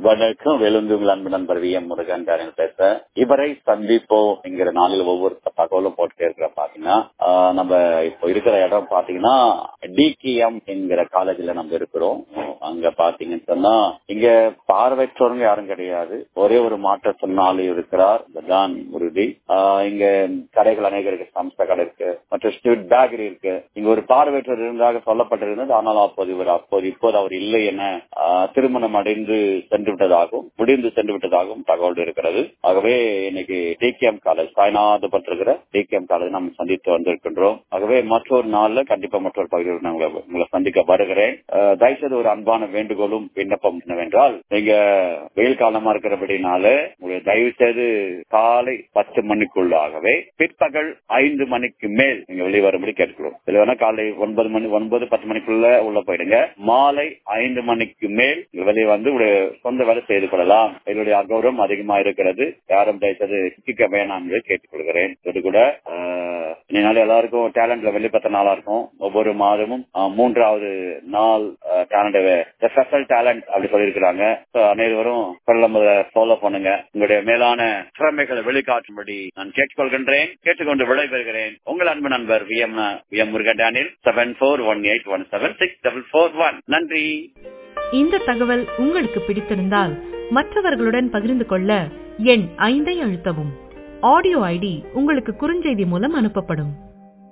வணக்கம் வெளுந்துங்கள் அன்பு நண்பர் வி எம் முருகன் காரன் பேச இவரை சந்திப்போம் என்கிற நாளில் ஒவ்வொரு தகவலும் போட்டுட்டே இருக்கிற பாத்தீங்கன்னா ஆஹ் நம்ம இப்போ இருக்கிற இடம் பாத்தீங்கன்னா டிகேஎம் என்கிற காலேஜ்ல நம்ம இருக்கிறோம் அங்க பாத்தீங்கன்னு சொன்னா இங்க பார்வையற்றவங்க யாரும் கிடையாது ஒரே ஒரு மாற்றுத்திறனாளி இருக்கிறார் தான் உறுதி ஆஹ் இங்க கடைகள் அநேக இருக்கு சம்ஸ்தா கடை இருக்கு மற்றும் ஸ்ட்ரீட் பேக்கரி இருக்கு இங்க ஒரு பார்வையற்றவர் இருந்ததாக சொல்லப்பட்டிருந்தது ஆனால் அப்போது இவர் அப்போது இப்போது அவர் இல்லை என ஆஹ் திருமணம் அடைந்து சென்று விட்டதாகவும் முடிந்து சென்று விட்டதாகவும் தகவல் இருக்கிறது ஆகவே இன்னைக்கு டிகேஎம் காலேஜ் சாய்நாதப்பட்டிருக்கிற டிகேஎம் காலேஜ் நம்ம சந்தித்து வந்திருக்கின்றோம் ஆகவே மற்றொரு நாள்ல கண்டிப்பா மற்றொரு பகுதியில் நான் உங்களை உங்களை சந்திக்க வருகிறேன் ஆஹ் தயவுசெய்து ஒரு அன்பான வேண்டுகோளும் விண்ணப்பம் என்னவென்றால் நீங்க வெயில் காலமா இருக்கிறபடினால உங்களுக்கு தயவு செய்து காலை பத்து மணிக்குள்ளாகவே பிற்பகல் ஐந்து மணிக்கு மேல் நீங்க வெளியே வரும்படி கேட்டுக்கிறோம் இதுல வேணா காலை ஒன்பது மணி ஒன்பது பத்து மணிக்குள்ள உள்ள போயிடுங்க மாலை ஐந்து மணிக்கு மேல் வெளியே வந்து உங்களுடைய சொந்த வேலை செய்து கொள்ளலாம் என்னுடைய அகௌரவம் அதிகமா இருக்கிறது யாரும் தயவுசெய்து சிக்க வேணாம் என்று கேட்டுக்கொள்கிறேன் இது கூட ஆஹ், இதனால எல்லாருக்கும் டேலண்ட்ல வெளிப்பட்ட நாளா இருக்கும் ஒவ்வொரு மாதமும் ஆஹ், மூன்றாவது நாள் டேலண்ட் ஸ்பெஷல் டேலண்ட் அப்படி சொல்லியிருக்கிறாங்க So, அனைவரும் நம்ம ஃபாலோ பண்ணுங்க உங்களுடைய மேலான திறமைகளை வெளிக்காட்டும்படி நான் கேட்டுக்கொள்கின்றேன் கேட்டுக்கொண்டு விடைபெறுகிறேன் உங்கள் அன்பு நண்பர் V M V M Murugan டேனில் seven four one eight one seven six double four one நன்றி இந்த தகவல் உங்களுக்கு பிடித்திருந்தால் மற்றவர்களுடன் பகிர்ந்து கொள்ள எண் ஐந்தை அழுத்தவும் ஆடியோ ஐடி உங்களுக்கு குறுஞ்செய்தி மூலம் அனுப்பப்படும்